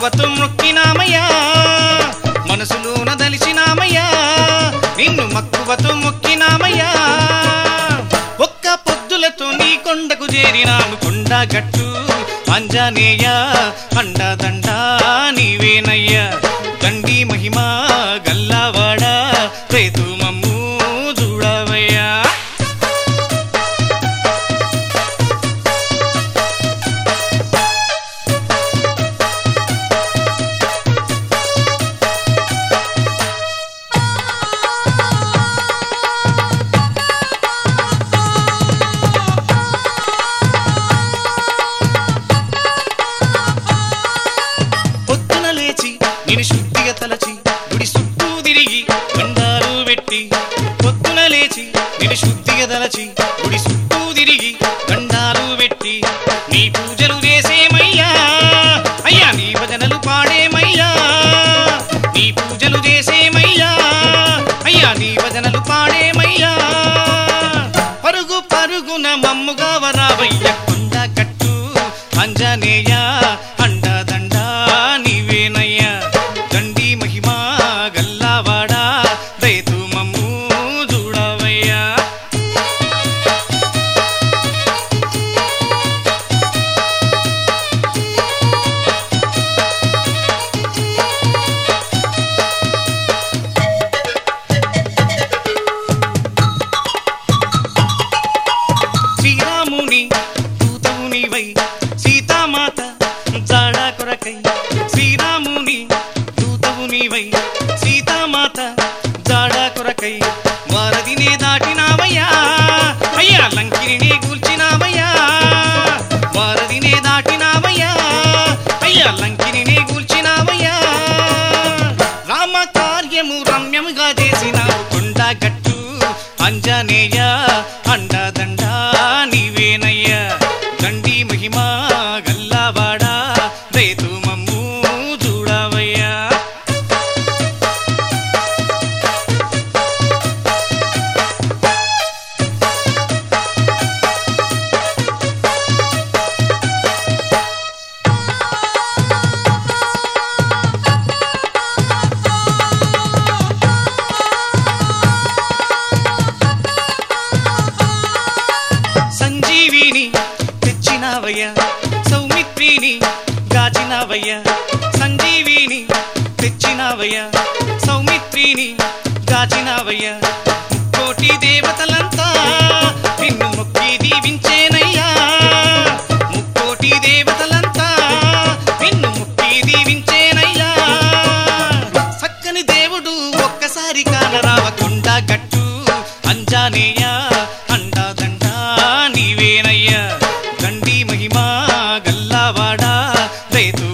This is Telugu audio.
మక్కువతో మొక్కినామయ్యా మనసులోన దలిచినామయ్యా నిన్ను మక్కువతో మొక్కినామయ్యా ఒక్క పొద్దులతో నీ కొండకు చేరినాము కొండ గట్టు అంజనేయ అండదండ నీవేనయ్యా దండి మహిమ గల్లావాడ రేతు మమ్ము చూడవయ్యా పొద్దున లేచి నేను శుద్ధిగా తలచి గుడి చుట్టూ తిరిగి గండాలు పెట్టి పొద్దున లేచి నేను శుద్ధిగా తలచి గుడి చుట్టూ తిరిగి గండాలు పెట్టి నీ పూజలు చేసేమయ్యా అయ్యా నీ భజనలు పాడేమయ్యా నీ పూజలు చేసేమయ్యా అయ్యా నీ భజనలు పాడేమయ్యా పరుగు పరుగున మమ్ముగా వరావయ్య కొండ కట్టు అంజనేయ అండదండ నీవేనయ్యా దండి మహిమా గల్లావాడా రైతు మమ్ము చూడవయ్యా శ్రీరాముని దూతవు నీవై సీతామాత జాడా కొరకై శ్రీరాముని దూతవు నీవై సీతామాత జాడా కొరకై వారధినే దాటినావయ్యా అయ్యా లంకిని కూల్చినావయ్యా వారధినే దాటినావయ్యా అయ్యా లంకిని కూల్చినావయ్యా రామ కార్యము రమ్యముగా చేసినావు కొండ గట్టు అంజనేయ అండదండ నీవేనయ్యా దండి మహిమా గల్లావాడా రేతు మమ్ము చూడవయ్యా సంజీవిని తెచ్చినావయ్యా సౌమిత్రిని గాచినావయ్యా సంజీవిని తెచ్చినావయ్యా సౌమిత్రిని గాచినావయ్యా కోటి దేవతలంతా నిన్ను మొక్కి దీవించేనయ్యా ముక్కోటి దేవతలంతా నిన్ను మొక్కి దీవించేనయ్యా చక్కని దేవుడు ఒక్కసారి కానరావ కొండ గట్టు అంజానేయ అండాదండ నీవేనయ్యా దండి మహిమా గల్లావాడా రైతు